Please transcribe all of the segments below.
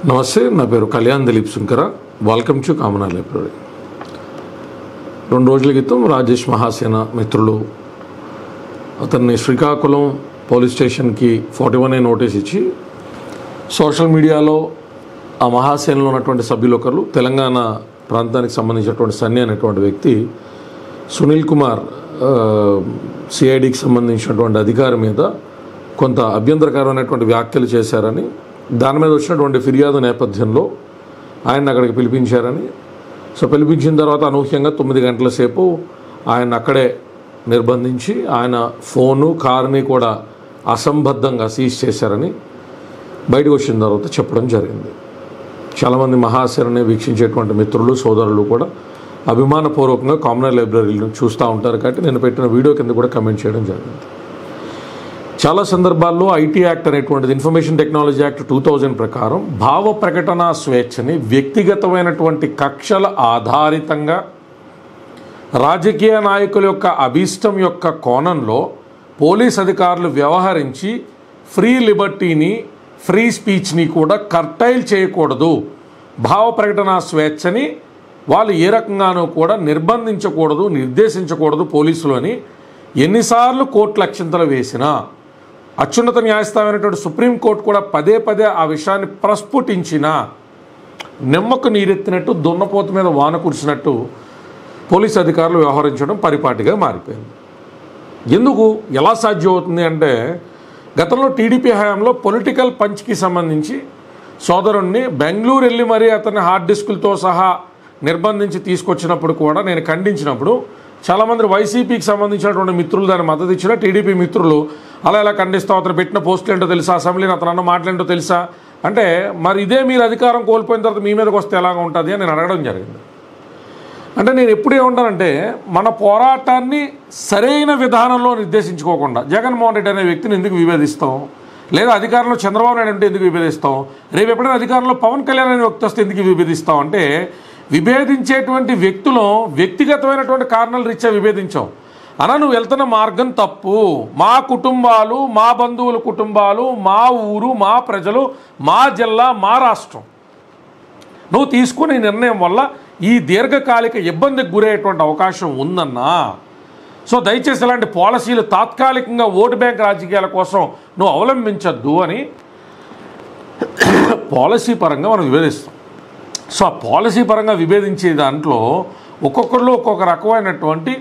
నమస్తే నా పేరు Kalyan Dilip Shankara welcome to Kamana library రెండు రోజుల క్రితం రాజేష్ మహాసేన మిత్రులు అతన్ని శ్రీకాకుళం పోలీస్ స్టేషన్కి forty one A notice social సోషల్ మీడియాలో ఆ మహాసేనలో ఉన్నటువంటి సభ్యులు ఒకరు తెలంగాణ ప్రాంతానికి సంబంధించినటువంటి సన్ని అనేటువంటి వ్యక్తి సునీల్ కుమార్ సిఐడికి సంబంధించినటువంటి అధికారి మీద కొంత అభ్యంతరకరమైనటువంటి వ్యాఖ్యలు చేశారని దాని మీద వచ్చినటువంటి ఫిర్యాదు నేపథ్యంలో ఆయన అక్కడికి పిలిపించారని సో పిలిపించిన తర్వాత అనూహ్యంగా తొమ్మిది గంటల సేపు ఆయన అక్కడే నిర్బంధించి ఆయన ఫోను కారుని కూడా అసంబద్ధంగా సీజ్ చేశారని బయటకు వచ్చిన తర్వాత చెప్పడం జరిగింది చాలామంది మహాశరణి వీక్షించేటువంటి మిత్రులు సోదరులు కూడా అభిమానపూర్వకంగా కామన్ లైబ్రరీలను చూస్తూ ఉంటారు కాబట్టి నేను పెట్టిన వీడియో కింద కూడా కమెంట్ చేయడం జరిగింది చాలా సందర్భాల్లో ఐటీ యాక్ట్ అనేటువంటిది information technology act two thousand ప్రకారం భావ ప్రకటన స్వేచ్ఛని వ్యక్తిగతమైనటువంటి కక్షల ఆధారితంగా రాజకీయ నాయకుల యొక్క అభీష్టం యొక్క కోణంలో పోలీస్ అధికారులు వ్యవహరించి ఫ్రీ లిబర్టీని ఫ్రీ స్పీచ్ని కూడా కర్టైల్ చేయకూడదు భావ ప్రకటన స్వేచ్ఛని వాళ్ళు ఏ రకంగానూ కూడా నిర్బంధించకూడదు నిర్దేశించకూడదు పోలీసులు అని ఎన్నిసార్లు కోర్టు లక్ష్యంతలు వేసినా అత్యున్నత న్యాయస్థానమైనటువంటి సుప్రీంకోర్టు కూడా పదే పదే ఆ విషయాన్ని ప్రస్ఫుటించిన నిమ్మకు నీరెత్తినట్టు దున్నపోతు మీద వాన కురిసినట్టు పోలీస్ అధికారులు వ్యవహరించడం పరిపాటిగా మారిపోయింది ఎందుకు ఎలా సాధ్యం అవుతుంది అంటే గతంలో టీడీపీ హయాంలో పొలిటికల్ పంచ్కి సంబంధించి సోదరుణ్ణి బెంగళూరు వెళ్ళి మరీ అతన్ని హార్డ్ డిస్కులతో సహా నిర్బంధించి తీసుకొచ్చినప్పుడు కూడా నేను ఖండించినప్పుడు చాలామంది వైసీపీకి సంబంధించినటువంటి మిత్రులు దాన్ని మద్దతు ఇచ్చిన టీడీపీ మిత్రులు అలా ఎలా ఖండిస్తాం అతను పెట్టిన పోస్టులు ఏంటో తెలుసా అసెంబ్లీని అతను అన్న మాటలేంటో తెలుసా అంటే మరి ఇదే మీరు అధికారం కోల్పోయిన తర్వాత మీ మీదకి వస్తే ఎలాగ ఉంటుంది అని నేను అడగడం జరిగింది అంటే నేను ఎప్పుడు ఏమంటానంటే మన పోరాటాన్ని సరైన విధానంలో నిర్దేశించుకోకుండా జగన్మోహన్ రెడ్డి అనే వ్యక్తిని ఎందుకు విభేదిస్తాం లేదా అధికారంలో చంద్రబాబు నాయుడు అంటే ఎందుకు విభేదిస్తాం రేపు ఎప్పుడైనా అధికారంలో పవన్ కళ్యాణ్ అనే వ్యక్తి వస్తే ఎందుకు విభేదిస్తాం అంటే విభేదించేటువంటి వ్యక్తులు వ్యక్తిగతమైనటువంటి కారణాలు రీత్యా విభేదించాం అలా నువ్వు వెళ్తున్న మార్గం తప్పు మా కుటుంబాలు మా బంధువుల కుటుంబాలు మా ఊరు మా ప్రజలు మా జిల్లా మా రాష్ట్రం నువ్వు తీసుకునే నిర్ణయం వల్ల ఈ దీర్ఘకాలిక ఇబ్బందికి గురయ్యేటువంటి అవకాశం ఉందన్నా సో దయచేసి ఇలాంటి పాలసీలు తాత్కాలికంగా ఓటు బ్యాంక్ రాజకీయాల కోసం నువ్వు అవలంబించద్దు అని పాలసీ పరంగా మనం విభేదిస్తాం సో ఆ పాలసీ పరంగా విభేదించే దాంట్లో ఒక్కొక్కరిలో ఒక్కొక్క రకమైనటువంటి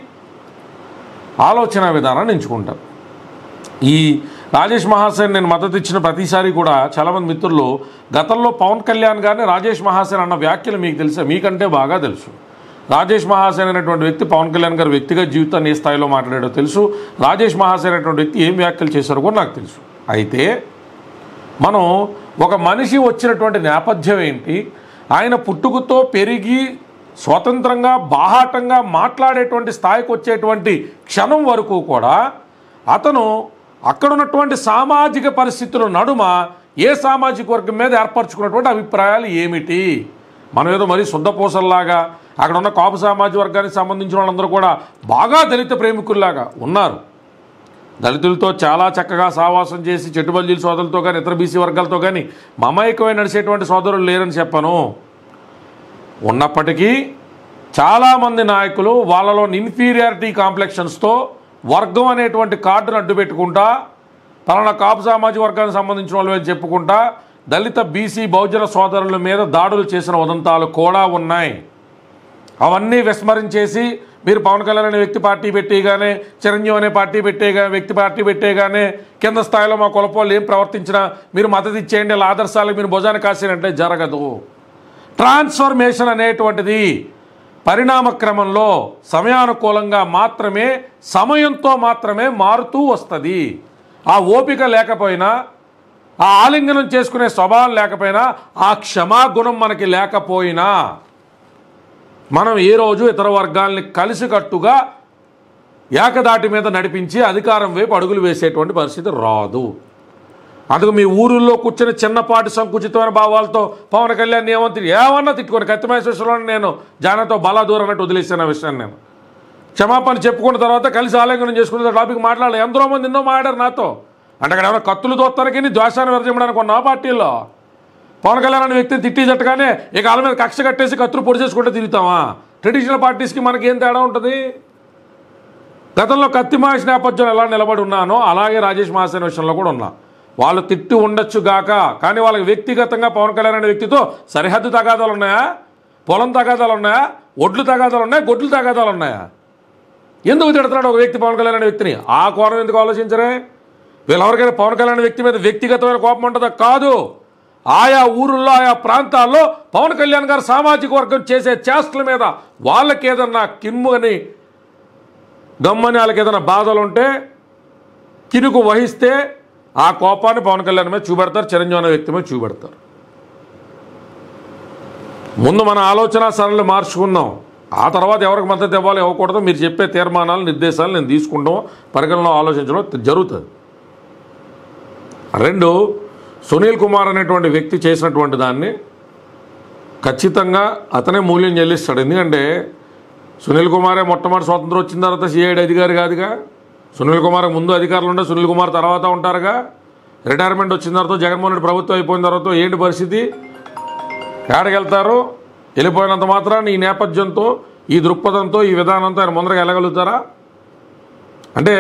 ఆలోచన విధానాన్ని ఎంచుకుంటారు ఈ రాజేష్ మహాసేన్ నేను మద్దతు ఇచ్చిన ప్రతిసారి కూడా చాలామంది మిత్రులు గతంలో పవన్ కళ్యాణ్ గారిని రాజేష్ మహాసేన్ అన్న వ్యాఖ్యలు మీకు తెలుసా మీకంటే బాగా తెలుసు రాజేష్ మహాసేన్ అనేటువంటి వ్యక్తి పవన్ కళ్యాణ్ గారి వ్యక్తిగత జీవితాన్ని ఏ స్థాయిలో మాట్లాడాడో తెలుసు రాజేష్ మహాసేన్ అనేటువంటి వ్యక్తి ఏం వ్యాఖ్యలు చేశారో కూడా నాకు తెలుసు అయితే మనం ఒక మనిషి వచ్చినటువంటి నేపథ్యం ఏంటి ఆయన పుట్టుకతో పెరిగి స్వతంత్రంగా బాహాటంగా మాట్లాడేటువంటి స్థాయికి వచ్చేటువంటి క్షణం వరకు కూడా అతను అక్కడ ఉన్నటువంటి సామాజిక పరిస్థితుల నడుమ ఏ సామాజిక వర్గం మీద ఏర్పరచుకున్నటువంటి అభిప్రాయాలు ఏమిటి మనం ఏదో మరీ శుద్ధపూసల్లాగా అక్కడ ఉన్న కాపు సామాజిక వర్గానికి సంబంధించిన వాళ్ళందరూ కూడా బాగా దళిత ప్రేమికుల్లాగా ఉన్నారు దళితులతో చాలా చక్కగా సావాసం చేసి చెట్టుబల్జీల సోదరులతో కానీ ఇతర బీసీ వర్గాలతో కానీ మమైకమై నడిచేటువంటి సోదరులు లేరని చెప్పను ఉన్నప్పటికీ చాలామంది నాయకులు వాళ్ళలో ఇన్ఫీరియారిటీ కాంప్లెక్షన్స్తో వర్గం అనేటువంటి కార్డును అడ్డు పెట్టుకుంటా పలానా కాపు సామాజిక వర్గానికి సంబంధించిన వాళ్ళ మీద చెప్పుకుంటా దళిత బీసీ బహుజన సోదరుల మీద దాడులు చేసిన ఉదంతాలు కూడా ఉన్నాయి అవన్నీ విస్మరించేసి మీరు పవన్ కళ్యాణ్ అనే వ్యక్తి పార్టీ పెట్టేగానే చిరంజీవి అనే పార్టీ పెట్టేగా వ్యక్తి పార్టీ పెట్టేగానే కింద స్థాయిలో మా కులపోళ్ళు ఏం ప్రవర్తించినా మీరు మద్దతు ఇచ్చేయండి ఇలా ఆదర్శాలకు మీరు భుజాన్ని కాసేనంటే జరగదు ట్రాన్స్ఫర్మేషన్ అనేటువంటిది పరిణామ క్రమంలో సమయానుకూలంగా మాత్రమే సమయంతో మాత్రమే మారుతూ వస్తుంది ఆ ఓపిక లేకపోయినా ఆ ఆలింగనం చేసుకునే స్వభావం లేకపోయినా ఆ క్షమాగుణం మనకి లేకపోయినా మనం ఏ రోజు ఇతర వర్గాల్ని కలిసికట్టుగా ఏకదాటి మీద నడిపించి అధికారం వైపు అడుగులు వేసేటువంటి పరిస్థితి రాదు అందుకు మీ ఊరుల్లో కూర్చొని చిన్నపాటి సంకుచితమైన భావాలతో పవన్ కళ్యాణ్ ఏమంతి ఏమన్నా తిట్టుకొని కత్తిమేశ్వరంలో నేను జానతో బలా దూరం అన్నట్టు వదిలేసిన విషయాన్ని నేను క్షమాపణ చెప్పుకున్న తర్వాత కలిసి ఆలింగనం చేసుకున్న టాపిక్ మాట్లాడాలి ఎందరో మంది ఎన్నో మాట్లాడారు నాతో అంటే అక్కడ ఏమైనా కత్తులు దోస్తానికి ద్వేషాన్ని విరజమ్మడానికి ఉన్న పార్టీల్లో పవన్ కళ్యాణ్ అనే వ్యక్తిని తిట్టి జట్టగానే ఇక వాళ్ళ మీద కక్ష కట్టేసి కత్తులు పొడి చేసుకుంటే తిరుగుతామా ట్రెడిషనల్ పార్టీస్కి మనకి ఏం తేడా ఉంటుంది గతంలో కత్తి మహేష్ నేపథ్యం ఎలా నిలబడి ఉన్నానో అలాగే రాజేష్ మహాసేన విషయంలో కూడా ఉన్నా వాళ్ళు తిట్టి ఉండొచ్చు గాక కానీ వాళ్ళకి వ్యక్తిగతంగా పవన్ కళ్యాణ్ అనే వ్యక్తితో సరిహద్దు తగాదాలు ఉన్నాయా పొలం తగాదాలు ఉన్నాయా ఒడ్లు తగాదాలు ఉన్నాయా గొడ్లు తగాదాలు ఉన్నాయా ఎందుకు తిడుతున్నాడు ఒక వ్యక్తి పవన్ కళ్యాణ్ అనే వ్యక్తిని ఆ కోణం ఎందుకు ఆలోచించరే వీళ్ళెవరికైనా పవన్ కళ్యాణ్ అనే వ్యక్తి మీద వ్యక్తిగతమైన కోపం ఉంటుందా కాదు ఆయా ఊరుల్లో ఆయా ప్రాంతాల్లో పవన్ కళ్యాణ్ గారు సామాజిక వర్గం చేసే చేష్టల మీద వాళ్ళకి ఏదన్నా కిమ్ము అని గమ్మని వాళ్ళకి ఏదైనా బాధలు ఉంటే కినుకు వహిస్తే ఆ కోపాన్ని పవన్ కళ్యాణ్ మీద చూపెడతారు చిరంజీవి అనే వ్యక్తి మీద చూపెడతారు ముందు మన ఆలోచన సరళి మార్చుకుందాం ఆ తర్వాత ఎవరికి మద్దతు ఇవ్వాలి ఇవ్వకూడదు మీరు చెప్పే తీర్మానాలు నిర్దేశాలు నేను తీసుకుంటాం పరిగణలో ఆలోచించడం జరుగుతుంది రెండు సునీల్ కుమార్ అనేటువంటి వ్యక్తి చేసినటువంటి దాన్ని ఖచ్చితంగా అతనే మూల్యం చెల్లిస్తాడు ఎందుకంటే సునీల్ కుమారే మొట్టమొదటి స్వాతంత్రం వచ్చిన తర్వాత సిఐడి అధికారి కాదుగా సునీల్ కుమార్ ముందు అధికారులు ఉండే సునీల్ కుమార్ తర్వాత ఉంటారుగా రిటైర్మెంట్ వచ్చిన తర్వాత జగన్మోహన్ రెడ్డి ప్రభుత్వం అయిపోయిన తర్వాత ఏంటి పరిస్థితి ఏడకెళ్తారు వెళ్ళిపోయినంత మాత్రాన్ని ఈ నేపథ్యంతో ఈ దృక్పథంతో ఈ విధానంతో ఆయన ముందరకు వెళ్ళగలుగుతారా అంటే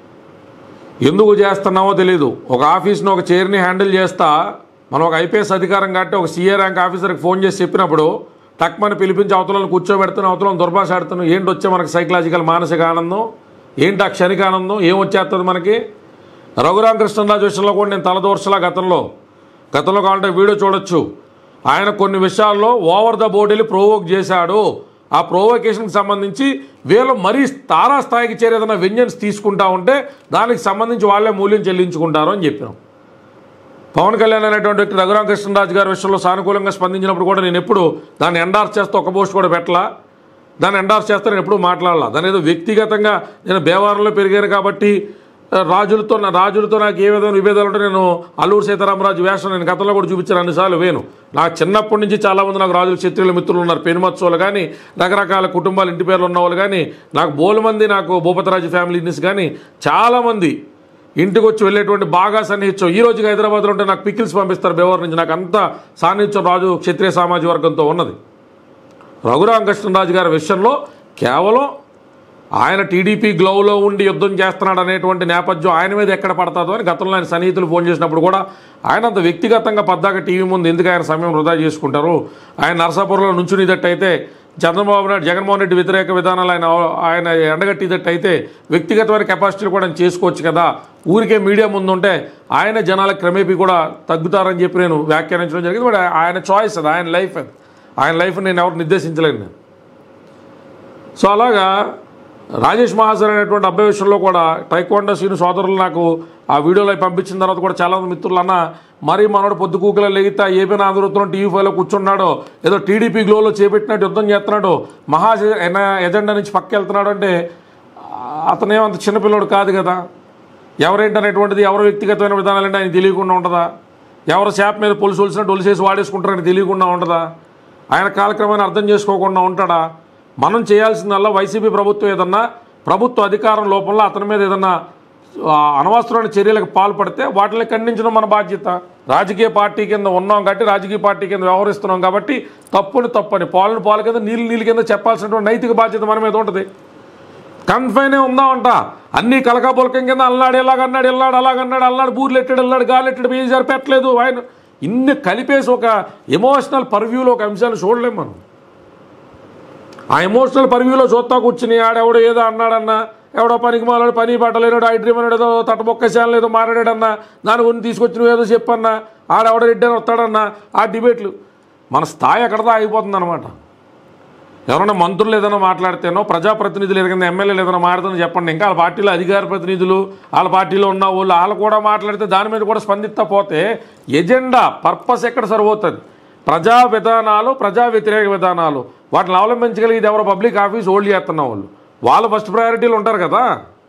ఎందుకు చేస్తున్నామో తెలియదు ఒక ఆఫీస్ను ఒక చైర్ని హ్యాండిల్ చేస్తా మనం ఒక ఐపీఎస్ అధికారం కాబట్టి ఒక సీఏ ర్యాంక్ ఆఫీసర్కి ఫోన్ చేసి చెప్పినప్పుడు టక్మని పిలిపించి అవతలను కూర్చోబెడుతున్నాం అవతలను దుర్భాషాడుతున్నాం ఏంటి వచ్చే మనకి సైకలాజికల్ మానసిక ఆనందం ఏంటి ఆ క్షణిక ఆనందం ఏం వచ్చేస్తుంది మనకి రఘురామకృష్ణరాజు విషయంలో కూడా నేను తలదోర్చలా గతంలో గతంలో కావాలంటే వీడియో చూడొచ్చు ఆయన కొన్ని విషయాల్లో ఓవర్ ద బోర్డ్ వెళ్ళి ప్రోవోక్ చేశాడు ఆ ప్రోవోకేషన్కి సంబంధించి వీళ్ళు మరీ తారా స్థాయికి చేరే ఏదైనా వెంజన్స్ తీసుకుంటా ఉంటే దానికి సంబంధించి వాళ్ళే మూల్యం చెల్లించుకుంటారు అని చెప్పినాం పవన్ కళ్యాణ్ అనేటువంటి వ్యక్తి రఘురామకృష్ణరాజు గారి విషయంలో సానుకూలంగా స్పందించినప్పుడు కూడా నేను ఎప్పుడు దాన్ని ఎండార్స్ చేస్తే ఒక పోస్ట్ కూడా పెట్టలా దాన్ని ఎండార్స్ చేస్తే నేను ఎప్పుడు మాట్లాడాల దాని ఏదో వ్యక్తిగతంగా నేను బేవారంలో పెరిగాను కాబట్టి ఆ, రాజులతో నా రాజులతో నాకు ఏ విధమైన విభేదాలు ఉంటే నేను అల్లూరు సీతారామరాజు వేషం నేను గతంలో కూడా చూపించాను అన్నిసార్లు వేను నాకు చిన్నప్పటి నుంచి చాలామంది నాకు రాజుల క్షత్రియుల మిత్రులు ఉన్నారు పెనుమత్సోలు కానీ రకరకాల కుటుంబాలు ఇంటి పేర్లు ఉన్న వాళ్ళు కానీ నాకు బోలు మంది నాకు భూపతిరాజు ఫ్యామిలీస్ కానీ చాలామంది ఇంటికి వచ్చి వెళ్ళేటువంటి బాగా సన్నిహిత్యం ఈ రోజుకి హైదరాబాద్లో ఉంటే నాకు పికిల్స్ పంపిస్తారు బేవర్ నుంచి నాకు అంత సాన్నిహిత్యం రాజు క్షత్రియ సామాజిక వర్గంతో ఉన్నది రఘురామకృష్ణరాజు గారి విషయంలో కేవలం ఆయన టీడీపీ గ్లోవ్లో ఉండి యుద్ధం చేస్తున్నాడు అనేటువంటి నేపథ్యం ఆయన మీద ఎక్కడ పడతాదో అని గతంలో ఆయన సన్నిహితులు ఫోన్ చేసినప్పుడు కూడా ఆయన అంత వ్యక్తిగతంగా పద్దాక టీవీ ముందు ఎందుకు ఆయన సమయం వృధా చేసుకుంటారు ఆయన నరసాపురంలో నుంచునిదట్టయితే చంద్రబాబు నాయుడు జగన్మోహన్ రెడ్డి వ్యతిరేక విధానాలు ఆయన ఆయన ఎండగట్టిదట్టయితే వ్యక్తిగతమైన కెపాసిటీలు కూడా ఆయన చేసుకోవచ్చు కదా ఊరికే మీడియా ముందు ఉంటే ఆయన జనాలకు క్రమేపీ కూడా తగ్గుతారని చెప్పి నేను వ్యాఖ్యానించడం జరిగింది బట్ ఆయన చాయిస్ అది ఆయన లైఫ్ అది ఆయన లైఫ్ నేను ఎవరు నిర్దేశించలేను నేను సో అలాగా రాజేష్ మహాజన్ అనేటువంటి అబ్బాయి విషయంలో కూడా టైక్వాండో సీను సోదరులు నాకు ఆ వీడియోలో పంపించిన తర్వాత కూడా చాలామంది మిత్రులు అన్న మరీ మనోడు పొద్దు కూకలో లేగితే ఆ ఏపీ ఆంధ్రవృత్తం టీవీ ఫైవ్లో కూర్చున్నాడు ఏదో టీడీపీ గ్లోలో చేపెట్టినట్టు యుద్ధం చేస్తున్నాడు మహా ఎజెండా నుంచి పక్క వెళ్తున్నాడు అంటే అతనేమంత చిన్నపిల్లడు కాదు కదా ఎవరేంటనేటువంటిది ఎవరు వ్యక్తిగతమైన విధానాలంటే ఆయన తెలియకుండా ఉంటుందా ఎవరు శాప్ మీద పొలుసు ఒలిసినట్టు ఒలిసేసి వాడేసుకుంటారని తెలియకుండా ఉంటుందా ఆయన కాలక్రమాన్ని అర్థం చేసుకోకుండా ఉంటాడా మనం చేయాల్సిందల్లా వైసీపీ ప్రభుత్వం ఏదన్నా ప్రభుత్వ అధికారం లోపల అతని మీద ఏదన్నా ఆ, అనవసరమైన చర్యలకు పాల్పడితే వాటిని ఖండించడం మన బాధ్యత రాజకీయ పార్టీ కింద ఉన్నాం కాబట్టి రాజకీయ పార్టీ కింద వ్యవహరిస్తున్నాం కాబట్టి తప్పుని తప్పని పాలను పాల కింద నీళ్ళు నీళ్ళ కింద చెప్పాల్సినటువంటి నైతిక బాధ్యత మన మీద ఉంటుంది కన్ఫైనే ఉందామంట అన్ని కలకాపులకం కింద అల్లాడు ఎలాగ అన్నాడు వెళ్ళాడు అలాగన్నాడు అల్లాడు బూర్లు ఎట్టాడు వెళ్ళాడు గాలి ఎట్టాడు బియ్యం సరిపెట్టలేదు ఆయన ఇన్ని కలిపేసి ఒక ఎమోషనల్ పర్వ్యూలో ఒక అంశాన్ని చూడలేం మనం ఆ ఎమోషనల్ పర్వ్యూలో చూస్తా కూర్చుని ఆడెవడో ఏదో అన్నాడన్నా ఎవడో పనికి మాలాడు పని పట్టలేనాడు ఐ డ్రీమ్ అన్నాడు ఏదో తటబొక్కశాలను ఏదో మాట్లాడాడన్నా దాని గురించి తీసుకొచ్చి నువ్వు ఏదో చెప్పన్నా ఆడెవడో రెడ్డి అని వస్తాడన్నా ఆ డిబేట్లు మన స్థాయి ఎక్కడదా ఆగిపోతుంది అనమాట ఎవరైనా మంత్రులు ఏదైనా మాట్లాడితేనో ప్రజాప్రతినిధులు ఏదైనా ఎమ్మెల్యేలు ఏదైనా మాట్లాడుతుందో చెప్పండి ఇంకా వాళ్ళ పార్టీలో అధికార ప్రతినిధులు వాళ్ళ పార్టీలో ఉన్న వాళ్ళు వాళ్ళు కూడా మాట్లాడితే దాని మీద కూడా స్పందిస్తా పోతే ఎజెండా పర్పస్ ఎక్కడ సరిపోతుంది ప్రజా విధానాలు ప్రజా వ్యతిరేక విధానాలు వాటిని అవలంబించగలిగేది ఎవరో పబ్లిక్ ఆఫీస్ హోల్డ్ చేస్తున్న వాళ్ళు వాళ్ళు ఫస్ట్ ప్రయారిటీలు ఉంటారు కదా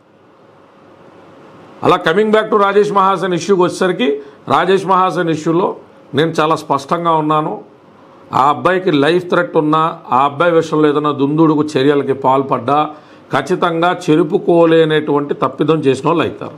అలా coming back to Rajesh Mahasan ఇష్యూకి వచ్చేసరికి రాజేష్ మహాసన్ ఇష్యూలో నేను చాలా స్పష్టంగా ఉన్నాను ఆ అబ్బాయికి లైఫ్ థ్రెట్ ఉన్నా ఆ అబ్బాయి విషయంలో ఏదైనా దుందుడుకు చర్యలకి పాల్పడ్డా ఖచ్చితంగా చెరుపుకోలేనటువంటి తప్పిదం చేసిన వాళ్ళు అవుతారు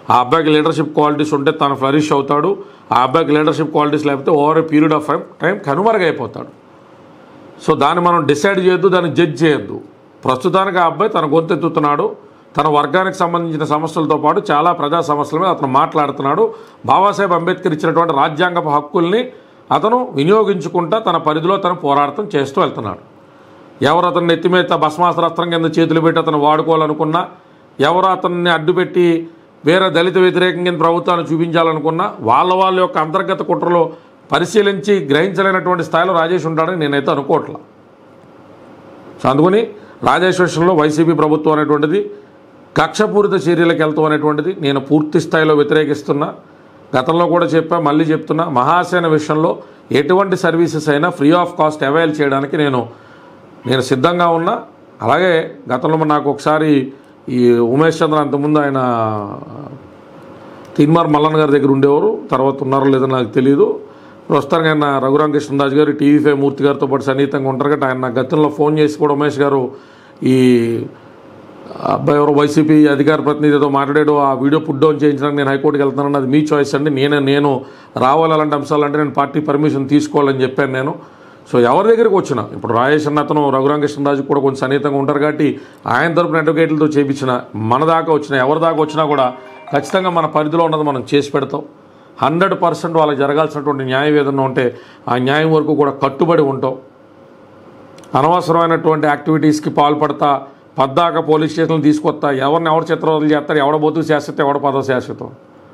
ఆ అబ్బాయికి లీడర్షిప్ క్వాలిటీస్ ఉంటే తను ఫ్లరిష్ అవుతాడు ఆ అబ్బాయికి లీడర్షిప్ క్వాలిటీస్ లేకపోతే over a period of time time కనుమరుగైపోతాడు సో దాన్ని మనం డిసైడ్ చేయొద్దు దాన్ని జడ్జ్ చేయొద్దు ప్రస్తుతానికి ఆ అబ్బాయి తన గొంతెత్తుతున్నాడు తన వర్గానికి సంబంధించిన సమస్యలతో పాటు చాలా ప్రజా సమస్యల మీద అతను మాట్లాడుతున్నాడు బాబాసాహెబ్ అంబేద్కర్ ఇచ్చినటువంటి రాజ్యాంగపు హక్కుల్ని అతను వినియోగించుకుంటా తన పరిధిలో తను పోరాటం చేస్తూ వెళ్తున్నాడు ఎవరు అతన్ని నెత్తిమీద భస్మాస్త్రం కింద చేతులు పెట్టి అతను వాడుకోవాలనుకున్నా ఎవరు అతన్ని అడ్డుపెట్టి వేరే దళిత వ్యతిరేకం కింద ప్రభుత్వాన్ని చూపించాలనుకున్నా వాళ్ళ వాళ్ళ యొక్క అంతర్గత కుట్రలో పరిశీలించి గ్రహించలేనటువంటి స్థాయిలో రాజేష్ ఉంటాడని నేనైతే అనుకోవట్లా సో అందుకని రాజేష్ విషయంలో వైసీపీ ప్రభుత్వం అనేటువంటిది కక్షపూరిత చర్యలకు వెళ్తాం అనేటువంటిది నేను పూర్తి స్థాయిలో వ్యతిరేకిస్తున్నా గతంలో కూడా చెప్పా మళ్ళీ చెప్తున్నా మహాసేన విషయంలో ఎటువంటి సర్వీసెస్ అయినా ఫ్రీ ఆఫ్ కాస్ట్ అవైల్ చేయడానికి నేను నేను సిద్ధంగా ఉన్నా అలాగే గతంలో నాకు ఒకసారి ఈ ఉమేష్ చంద్ర అంతకుముందు ఆయన తిన్మార్ మల్లన్న గారి దగ్గర ఉండేవారు తర్వాత ఉన్నారో లేదో నాకు తెలియదు ప్రస్తుతానికి ఆయన రఘురామ కృష్ణరాజు గారు టీవీ ఫైవ్ మూర్తి గారితో పాటు సన్నిహితంగా ఉంటారు కాబట్టి ఆయన నాకు గతంలో ఫోన్ చేసి కూడా ఉమేష్ గారు ఈ అబ్బాయి ఎవరో వైసీపీ అధికార ప్రతినిధితో మాట్లాడాడు ఆ వీడియో పుట్ డౌన్ చేయించడానికి నేను హైకోర్టుకి వెళ్తున్నాను అది మీ చాయిస్ అండి నేనే నేను రావాలి అలాంటి అంశాలంటే నేను పార్టీ పర్మిషన్ తీసుకోవాలని చెప్పాను నేను సో ఎవరి దగ్గరికి వచ్చినా ఇప్పుడు రాజేష్ అన్న అతను రఘురామ కృష్ణరాజు కూడా కొంచెం సన్నిహితంగా ఉంటారు కాబట్టి ఆయన తరపున అడ్వకేట్లతో చేపించిన మన దాకా వచ్చిన ఎవరి దాకా వచ్చినా కూడా ఖచ్చితంగా మన పరిధిలో ఉన్నది మనం చేసి పెడతాం హండ్రెడ్ పర్సెంట్ వాళ్ళకి జరగాల్సినటువంటి న్యాయం ఏదన్నా ఉంటే ఆ న్యాయం వరకు కూడా కట్టుబడి ఉంటాం అనవసరమైనటువంటి యాక్టివిటీస్కి పాల్పడతా పద్దాక పోలీస్ స్టేషన్లు తీసుకొస్తా ఎవరిని ఎవరు చిత్రవదలు చేస్తారు ఎవడ బతుకు శాశ్వతం ఎవడ పదవి శాశ్వతం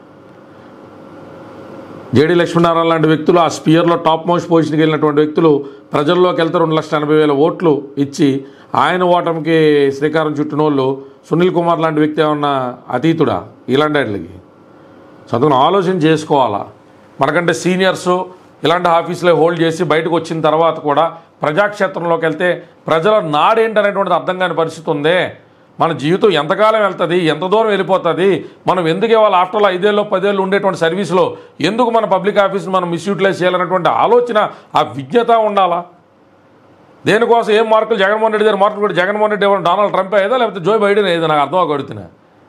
జేడీ లక్ష్మీనారాయణ లాంటి వ్యక్తులు ఆ స్పియర్లో టాప్ మోస్ట్ పొజిషన్కి వెళ్ళినటువంటి వ్యక్తులు ప్రజల్లోకి వెళ్తే రెండు లక్షల ఎనభై వేల ఓట్లు ఇచ్చి ఆయన ఓటమికి శ్రీకారం చుట్టిన వాళ్ళు సునీల్ కుమార్ లాంటి వ్యక్తి ఏమన్నా అతీతుడా ఇలాంటి వాటికి చదువును ఆలోచన చేసుకోవాలా మనకంటే సీనియర్స్ ఇలాంటి ఆఫీసులో హోల్డ్ చేసి బయటకు వచ్చిన తర్వాత కూడా ప్రజాక్షేత్రంలోకి వెళ్తే ప్రజల నాడేంటనేటువంటిది అర్థం కాని పరిస్థితి ఉందే మన జీవితం ఎంతకాలం వెళ్తుంది ఎంత దూరం వెళ్ళిపోతుంది మనం ఎందుకు ఇవాళ ఆఫ్టర్లో ఐదేళ్ళు పదేళ్ళు ఉండేటువంటి సర్వీస్లో ఎందుకు మన పబ్లిక్ ఆఫీస్ని మనం మిస్యూటిలైజ్ చేయాలనేటువంటి ఆలోచన ఆ విజ్ఞత ఉండాలా దేనికోసం ఏం మార్కులు జగన్మోహన్ రెడ్డి గారు మార్కులు కూడా జగన్మోహన్ రెడ్డి ఎవరు డొనాల్డ్ ట్రంప్ అయ్యేదా లేకపోతే జో బైడెన్ అయ్యేది నాకు అర్థం అడుగుతున్నా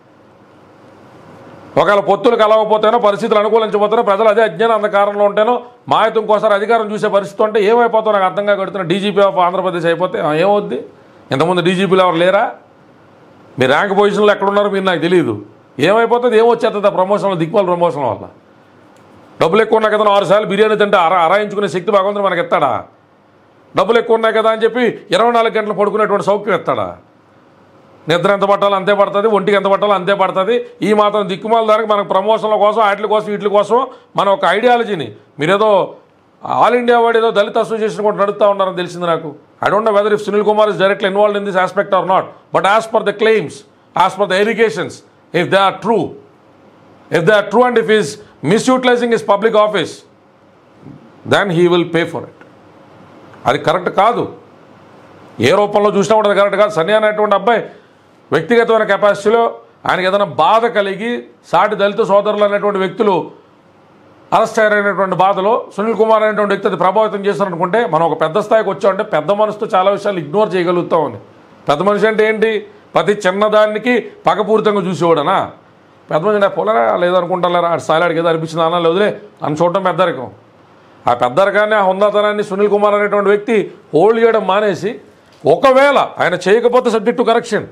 ఒకవేళ పొత్తులు కలవకపోతేనో పరిస్థితులు అనుకూలించబోతేనో ప్రజలు అదే అజ్ఞాన అంధకారంలో ఉంటేనో మాయతం ఇంకోసారి అధికారం చూసే పరిస్థితి ఉంటే ఏమైపోతావు నాకు అర్థంగా కడుతున్నా డీజీపీ ఆఫ్ ఆంధ్రప్రదేశ్ అయిపోతే ఆ, ఏమవుద్ది ఇంతకుముందు డీజీపీలు ఎవరు లేరా మీ ర్యాంక్ పొజిషన్లో ఎక్కడున్నారో మీరు నాకు తెలియదు ఏమైపోతుంది ఏమొచ్చేస్తుంది ఆ ప్రమోషన్లో దిక్మాల ప్రమోషన్ వల్ల డబ్బులు ఎక్కువ ఉన్నాయి కదా ఆరు సార్లు బిర్యానీ తింటే అర అరాయించుకునే శక్తి భగవంతుడు మనకి ఎత్తాడా డబ్బులు ఎక్కువ ఉన్నాయి కదా అని చెప్పి ఇరవై నాలుగు గంటలు పడుకునేటువంటి సౌఖ్యం ఎత్తాడా నిద్ర ఎంత పట్టాలో అంతే పడుతుంది ఒంటికి ఎంత పట్టాలో అంతే పడుతుంది ఈ మాత్రం దిక్కుమాల దానికి మనకు ప్రమోషన్ల కోసం వాటి కోసం వీటి కోసం మన ఒక ఐడియాలజీని మీరేదో ఆల్ ఇండియా వాడు ఏదో దళిత అసోసియేషన్ కూడా నడుస్తూ ఉన్నారని తెలిసింది నాకు I don't know whether if Sunil Kumar is directly involve in this aspect or not but as per the claims as per the allegations if they are true if they are true and if is misutilizing his public office then he will pay for it అది correct కాదు ఏ రూపంలో చూసినా కూడా అది correct కాదు సన్ని అనేటువంటి అబ్బాయి వ్యక్తిగతమైన కెపాసిటీలో ఆయనకి ఏదైనా బాధ కలిగి సాటి దళిత సోదరులు అనేటువంటి వ్యక్తులు అరెస్ట్ అయ్యారనేటువంటి బాధలో సునీల్ కుమార్ అనేటువంటి వ్యక్తి అది ప్రభావితం చేశారనుకుంటే మనం ఒక పెద్ద స్థాయికి వచ్చామంటే పెద్ద మనసుతో చాలా విషయాలు ఇగ్నోర్ చేయగలుగుతామని పెద్ద మనిషి అంటే ఏంటి ప్రతి చిన్నదానికి పగపూరితంగా చూసేవాడనా పెద్ద మనిషి అంటే పోలేరా లేదనుకుంటారా ఆ స్థాయిలో అడిగేది అనిపించింది అన్న లేదులే అని చూడటం పెద్దరికం ఆ పెద్దరికాన్ని ఆ హుందాతనాన్ని సునీల్ కుమార్ అనేటువంటి వ్యక్తి హోల్డ్ చేయడం మానేసి ఒకవేళ ఆయన చేయకపోతే subject to correction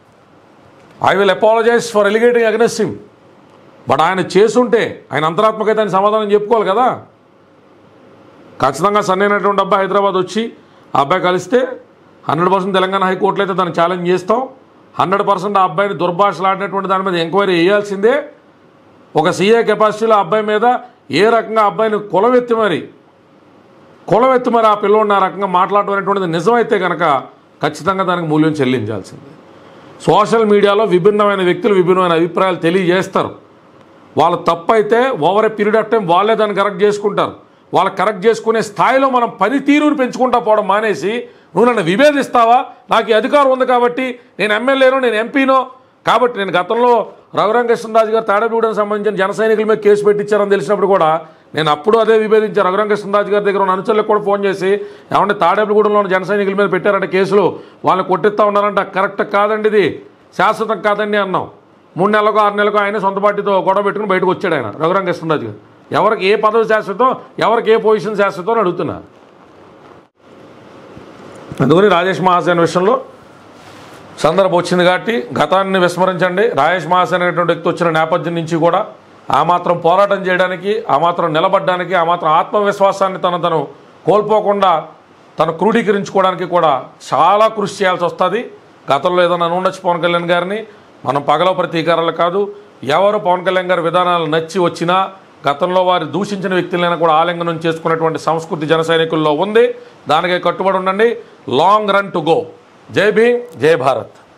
I will apologise for alleging against him but ఆయన చేసుంటే ఆయన అంతరాత్మకైతే ఆయన సమాధానం చెప్పుకోవాలి కదా ఖచ్చితంగా సన్ అయినటువంటి అబ్బాయి హైదరాబాద్ వచ్చి ఆ అబ్బాయి కలిస్తే హండ్రెడ్ పర్సెంట్ తెలంగాణ హైకోర్టులో అయితే దాన్ని ఛాలెంజ్ చేస్తాం హండ్రెడ్ పర్సెంట్ ఆ అబ్బాయిని దుర్భాషలాడినటువంటి దాని మీద ఎంక్వైరీ వేయాల్సిందే ఒక సీఏ కెపాసిటీలో ఆ అబ్బాయి మీద ఏ రకంగా ఆ అబ్బాయిని కులవెత్తి మరి కులవెత్తి మరి ఆ పిల్లోడిని ఆ రకంగా మాట్లాడడం అనేటువంటిది నిజమైతే కనుక ఖచ్చితంగా దానికి మూల్యం చెల్లించాల్సిందే సోషల్ మీడియాలో విభిన్నమైన వ్యక్తులు విభిన్నమైన అభిప్రాయాలు తెలియజేస్తారు వాళ్ళ తప్పు అయితే over a period of time వాళ్ళే దాన్ని కరెక్ట్ చేసుకుంటారు వాళ్ళు కరెక్ట్ చేసుకునే స్థాయిలో మనం పనితీరుని పెంచుకుంటా పోవడం మానేసి నువ్వు నన్ను విభేదిస్తావా నాకు ఈ అధికారం ఉంది కాబట్టి నేను ఎమ్మెల్యేనో నేను ఎంపీనో కాబట్టి నేను గతంలో రఘురంకృష్ణరాజు గారు తాడబీగూడెం సంబంధించిన జన సైనికుల మీద కేసు పెట్టించారని తెలిసినప్పుడు కూడా నేను అప్పుడు అదే విభేదించాను రఘురంకృష్ణరాజు గారి దగ్గర ఉన్న అనుచరులకు కూడా ఫోన్ చేసి ఏమంటే తాడేపల్లిగూడెంలో ఉన్న జన సైనికుల మీద పెట్టారంటే కేసులు వాళ్ళని కొట్టిస్తా ఉన్నారంట కరెక్ట్ కాదండి ఇది శాశ్వతం కాదండి అన్నాం మూడు నెలలకు ఆరు నెలలకు ఆయన సొంత పార్టీతో గొడవ పెట్టుకుని బయటకు వచ్చాడు ఆయన రఘురామ కృష్ణరాజు గారు ఎవరికి ఏ పదవి శాశ్వతం ఎవరికి ఏ పొజిషన్ శాశ్వతం అని అడుగుతున్నా అందుకని రాజేష్ మహాసేన విషయంలో సందర్భం వచ్చింది కాబట్టి గతాన్ని విస్మరించండి రాజేష్ మహాసేన అనేటువంటి వ్యక్తి వచ్చిన నేపథ్యం నుంచి కూడా ఆ మాత్రం పోరాటం చేయడానికి ఆ మాత్రం నిలబడడానికి ఆ మాత్రం ఆత్మవిశ్వాసాన్ని తను తను కోల్పోకుండా తను క్రోడీకరించుకోవడానికి కూడా చాలా కృషి చేయాల్సి వస్తుంది గతంలో ఏదైనా ఉండొచ్చు పవన్ కళ్యాణ్ గారిని మనం పగల ప్రతీకారాలు కాదు ఎవరు పవన్ కళ్యాణ్ గారి విధానాలు నచ్చి వచ్చినా గతంలో వారి దూషించిన వ్యక్తులైనా కూడా ఆలింగనం చేసుకున్నటువంటి సంస్కృతి జన సైనికుల్లో ఉంది దానికే కట్టుబడి ఉండండి లాంగ్ రన్ టు గో జై భీమ్ జై భారత్